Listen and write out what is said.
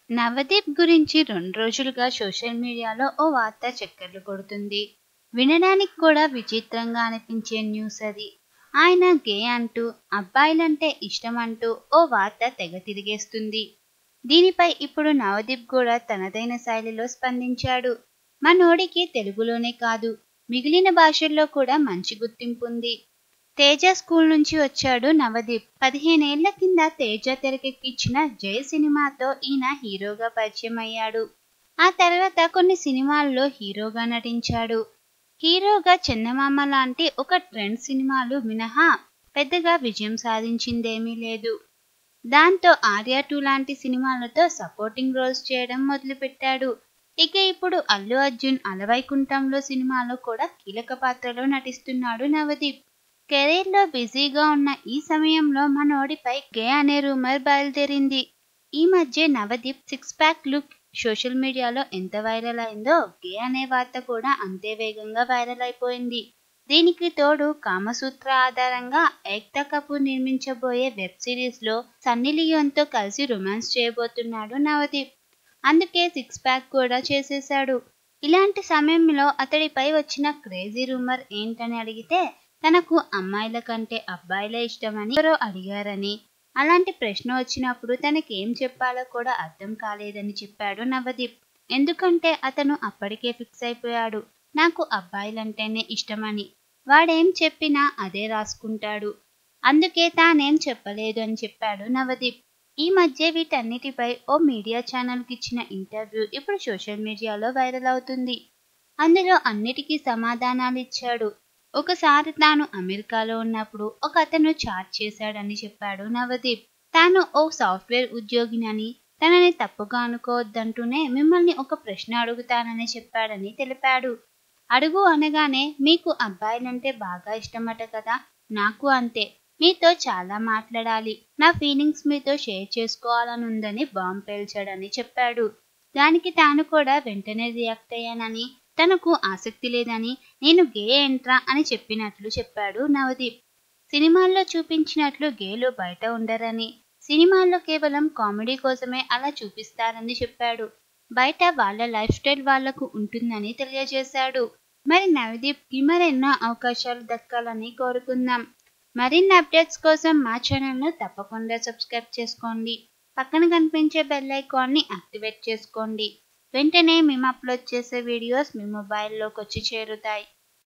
నవదీప్ గురించి రెండు రోజులుగా సోషల్ మీడియాలో ఓ వార్త చక్కర్లు కొడుతుంది వినడానికి కూడా విచిత్రంగా అనిపించే న్యూస్ అది ఆయన గే అంటూ అబ్బాయిలంటే ఇష్టం అంటూ ఓ వార్త తెగ తిరిగేస్తుంది దీనిపై ఇప్పుడు నవదీప్ కూడా తనదైన శైలిలో స్పందించాడు మనోడికి తెలుగులోనే కాదు మిగిలిన భాషల్లో కూడా మంచి గుర్తింపు ఉంది తేజ స్కూల్ నుంచి వచ్చాడు నవదీప్ పదిహేనేళ్ల కింద తేజ తెరకెక్కించిన జై సినిమాతో ఈయన హీరోగా పరిచయం అయ్యాడు ఆ తర్వాత కొన్ని సినిమాల్లో హీరోగా నటించాడు హీరోగా చందమామ లాంటి ఒక ట్రెండ్ సినిమాలు మినహా పెద్దగా విజయం సాధించిందేమీ లేదు దాంతో ఆర్య టూ లాంటి సినిమాలతో సపోర్టింగ్ రోల్స్ చేయడం మొదలుపెట్టాడు ఇక ఇప్పుడు అల్లు అర్జున్ అలవైకుంఠంలో సినిమాలో కూడా కీలక పాత్రలో నటిస్తున్నాడు నవదీప్ కెరీర్ లో బిజీగా ఉన్న ఈ సమయంలో మనోడిపై గే అనే రూమర్ బయలుదేరింది ఈ మధ్య Navdeep six pack look social మీడియాలో ఎంత వైరల్ అయిందో గే అనే వార్త కూడా అంతే వేగంగా వైరల్ అయిపోయింది దీనికి తోడు కామసూత్ర ఆధారంగా ఏక్తా కపూర్ నిర్మించబోయే వెబ్ సిరీస్ లో సన్నీ లియోన్తో కలిసి రొమాన్స్ చేయబోతున్నాడు నవదీప్ అందుకే సిక్స్ ప్యాక్ కూడా చేసేశాడు ఇలాంటి సమయంలో అతడిపై వచ్చిన క్రేజీ రూమర్ ఏంటని అడిగితే తనకు అమ్మాయిల కంటే అబ్బాయిలే ఇష్టమని ఎవరో అడిగారని అలాంటి ప్రశ్న వచ్చినప్పుడు తనకేం చెప్పాలో కూడా అర్థం కాలేదని చెప్పాడు నవదీప్ ఎందుకంటే అతను అప్పటికే ఫిక్స్ అయిపోయాడు నాకు అబ్బాయిలంటేనే ఇష్టమని వాడేం చెప్పినా అదే రాసుకుంటాడు అందుకే తానేం చెప్పలేదు అని చెప్పాడు నవదీప్ ఈ మధ్య వీటన్నిటిపై ఓ మీడియా ఛానల్కి ఇచ్చిన ఇంటర్వ్యూ ఇప్పుడు సోషల్ మీడియాలో వైరల్ అవుతుంది అందులో అన్నిటికీ సమాధానాలు ఇచ్చాడు ఒకసారి తాను అమెరికాలో ఉన్నప్పుడు ఒక అతను చాట్ చేశాడని చెప్పాడు నవదీప్ తాను ఓ సాఫ్ట్వేర్ ఉద్యోగినని తనని తప్పుగా అనుకోవద్దంటూనే మిమ్మల్ని ఒక ప్రశ్న అడుగుతానని చెప్పాడని తెలిపాడు అడుగు అనగానే మీకు అబ్బాయిలంటే బాగా ఇష్టమట కదా నాకు అంతే మీతో చాలా మాట్లాడాలి నా ఫీలింగ్స్ మీతో షేర్ చేసుకోవాలని ఉందని బాంబు పేల్చాడని చెప్పాడు దానికి తాను కూడా వెంటనే రియాక్ట్ అయ్యానని తనకు ఆసక్తి లేదని నేను గే ఎంట్రా అని చెప్పినట్లు చెప్పాడు నవదీప్ సినిమాల్లో చూపించినట్లు గేలు బయట ఉండరని సినిమాల్లో కేవలం కామెడీ కోసమే అలా చూపిస్తారని చెప్పాడు బయట వాళ్ళ లైఫ్ స్టైల్ వాళ్లకు ఉంటుందని తెలియజేశాడు మరి నవదీప్కి మరెన్నో అవకాశాలు దక్కాలని కోరుకుందాం మరిన్ని అప్డేట్స్ కోసం మా ఛానల్ను తప్పకుండా సబ్స్క్రైబ్ చేసుకోండి పక్కన కనిపించే బెల్ ఐకాన్ని యాక్టివేట్ చేసుకోండి వెంటనే మేము అప్లోడ్ చేసే వీడియోస్ మీ మొబైల్లోకి వచ్చి చేరుతాయి